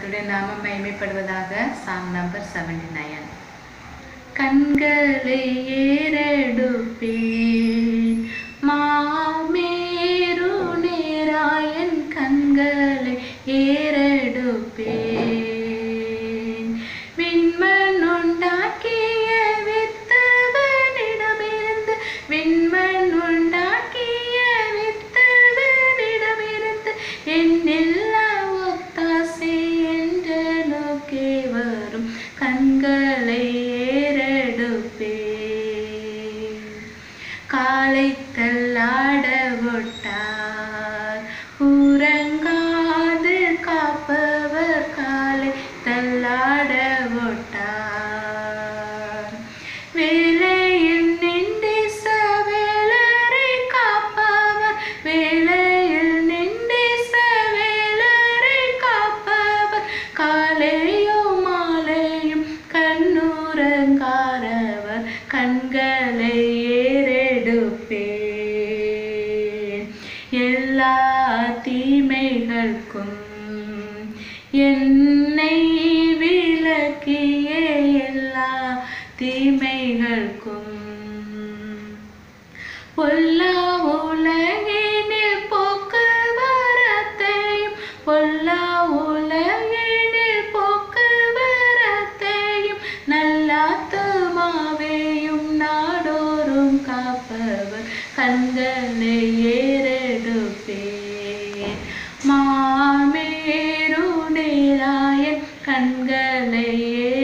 கர்த்தருடைய நாமம் மகிமைப்படுவதாக சாங் நம்பர் செவன்டி நைன் கண்களை ஏறெடுப்பேன் மாமேரு நேராயன் கண்களை ஏறெடுப்பேன் விண்மண் உண்டாக்கிய வித்தவனிடமிருந்து விண்மண் உண்டாக்கிய வித்தவனிடமிருந்து என்னில்லா ஒத்தாசை என்ற நோக்கே வரும் கண்களை ஏறெடுப்பேன் காலை தள்ளாட விட்டார் உறங்காது காப்பவர் காலை தள்ளாட விட்டார் வேலையில் நின்று சவேலரை காப்பவர் வேலையில் நின்று சவேலரை காப்பவர் காலையும் மாலையும் கண்ணுறங்காரவர் கண்களை ஏறெடுப்பேன் எல்லா தீமைகளுக்கும் என்னை விலக்கிய எல்லா தீமைகளுக்கும் பொல்லா உலகினில் போக்குவரத்தையும் பொல்லா உலகினில் போக்குவரத்தையும் நல்லாத்துமாவையும் நாடோறும் காப்பவர் கண்களை ஏறெடுப்பேன் மாமேருடேராயன் கண்களை